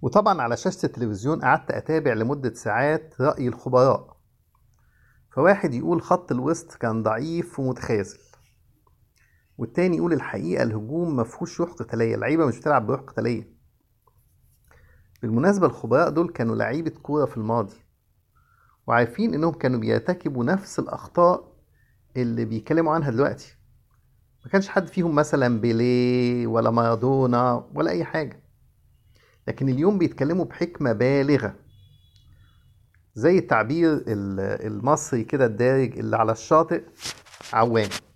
وطبعا على شاشة التلفزيون قعدت أتابع لمدة ساعات رأي الخبراء فواحد يقول خط الوسط كان ضعيف ومتخاذل والتاني يقول الحقيقة الهجوم مفهوش روح قتالية اللعيبة مش بتلعب بروح قتالية بالمناسبة الخبراء دول كانوا لعيبة كورة في الماضي وعارفين إنهم كانوا بيرتكبوا نفس الأخطاء اللي بيتكلموا عنها دلوقتي ما كانش حد فيهم مثلا بيليه ولا مارادونا ولا أي حاجة لكن اليوم بيتكلموا بحكمة بالغة زي التعبير ال- المصري كده الدارج اللي على الشاطئ عوام